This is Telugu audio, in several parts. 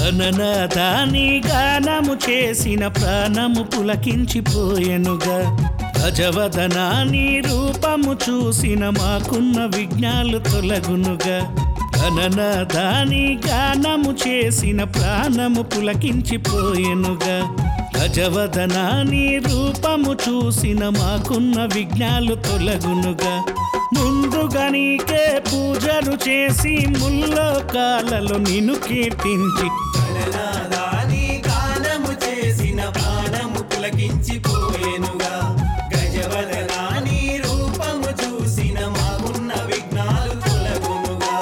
గణనాథాని గానము చేసిన ప్రాణము పులకించిపోయెనుగా గజవదనాని రూపము చూసిన మాకున్న విఘ్నాలు తొలగునుగా గణనాథాని గానము చేసిన ప్రాణము పులకించిపోయెనుగా గజవదనాని రూపము చూసిన మాకున్న విఘ్నాలు తొలగునుగా ముందుగా నీకే పూజలు చేసి ముల్లోకాలలో నిన్ను కీర్తించి గణనాదాని గానము చేసిన ప్రాణము పులకించిపోయేనుగా గజవదనాని రూపము చూసిన మాకున్న విఘ్నాలు తొలగునుగా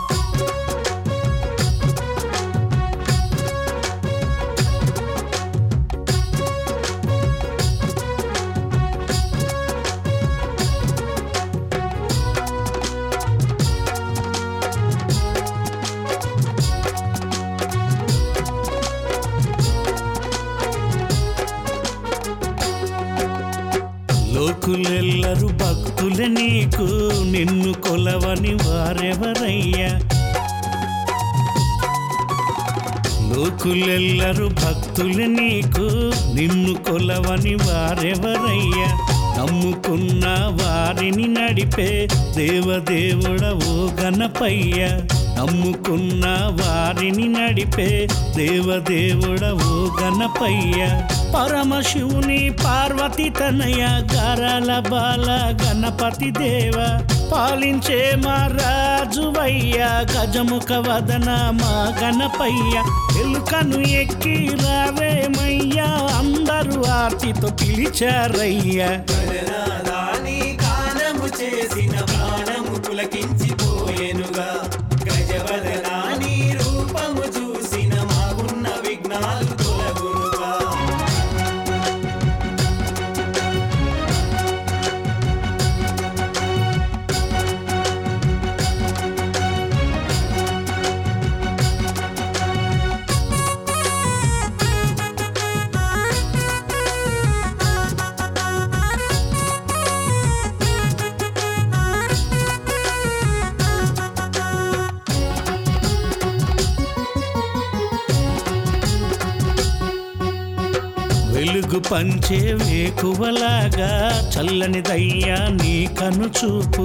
లోకులెల్లరు భక్తుల నీకు నిన్ను కొలవని వారెవరయ్యా లోకులెల్లరు భక్తుల నీకు నిన్ను కొలవని వారెవరయ్యా నమ్ముకున్న వారిని నడిపే దేవదేవుడవో గణపయ్య నమ్ముకున్న వారిని నడిపే దేవదేవుడవో గణపయ్య పరమశివుని పార్వతి తనయ గరల బాల గణపతి దేవ పాలించే మా రాజువయ్య గజముఖ వదన మా గణపయ్య ఎలుకను ఎక్కి రావేమయ్యా అందరూ ఆర్తితో పిలిచారయ్యా గణనాదాని గానము చేసిన ప్రాణము పులకించిపోయేనుగా గజవదనాని రూపము చూసిన మాకున్న విఘ్నాలు తొలగునుగా వెలుగు పంచే వేకువలాగా చల్లని దయ్యా నీ కను చూపు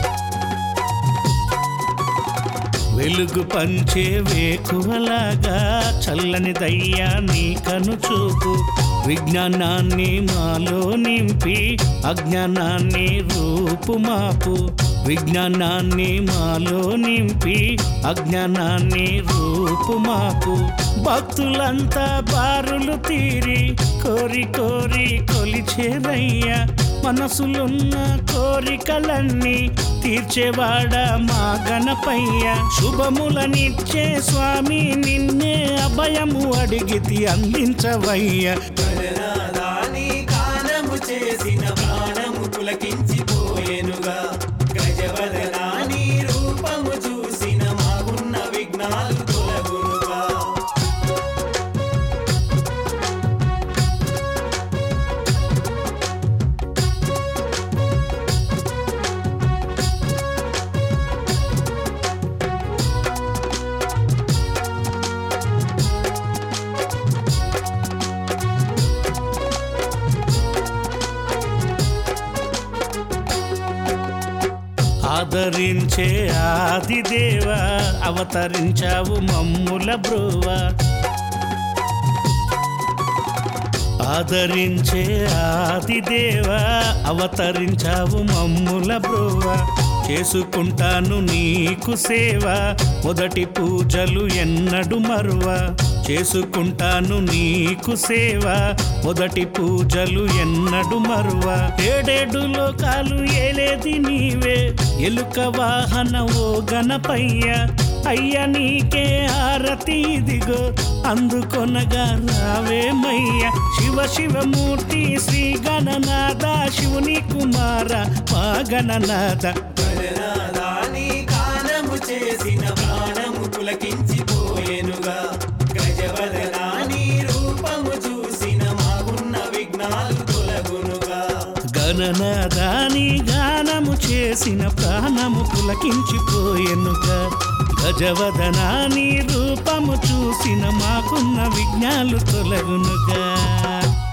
వెలుగు పంచే వేకువలాగా చల్లని దయ్యా నీ కను చూపు విజ్ఞానాన్ని మాలో నింపి అజ్ఞానాన్ని రూపుమాపు విజ్ఞానాన్ని మాలో నింపి అజ్ఞానాన్ని రూపుమాపు భక్తులంతా బారులు తీరి కోరి కోరి కొలిచేరయ్యా మనసులున్న కోరికలన్నీ తీర్చేవాడ మా గణపయ్య శుభములనిచ్చే స్వామి నిన్నే అభయము అడిగితి అందించవయ్య గణనాదాని గానము చేసిన ప్రాణము పులకించిపోయేనుగా గజవదనాని రూపము చూసిన మాకున్న విఘ్నాలు తొలగునుగా ఆదరించే ఆదిదేవ అవతరించావు మమ్ముల బ్రువ ఆదరించే ఆదిదేవ అవతరించావు మమ్ముల బ్రువ చేసుకుంటాను నీకు సేవ మొదటి పూజలు ఎన్నడు మరువ చేసుకుంటాను నీకు సేవ మొదటి పూజలు ఎన్నడు మరువ ఏడేడు లోకాలు ఏలేది నీవే ఎలుక వాహన ఓ గణపయ్య అయ్య నీకే హారతి ఇదిగో అందుకొనగా రావేమయ్య శివ శివమూర్తి శ్రీ గణనాథ శివుని కుమార మా గణనాథ గణనాదాని గానము చేసిన ప్రాణము పులకించిపోయేనుగా గజవదనాని రూపము చూసిన మాకున్న విఘ్నాలు తొలగునుగా గణనాదాని గానము చేసిన ప్రాణము పులకించిపోయెనుగా గజవదనా నీ రూపము చూసిన మాకున్న విజ్ఞాలు తొలగునుగా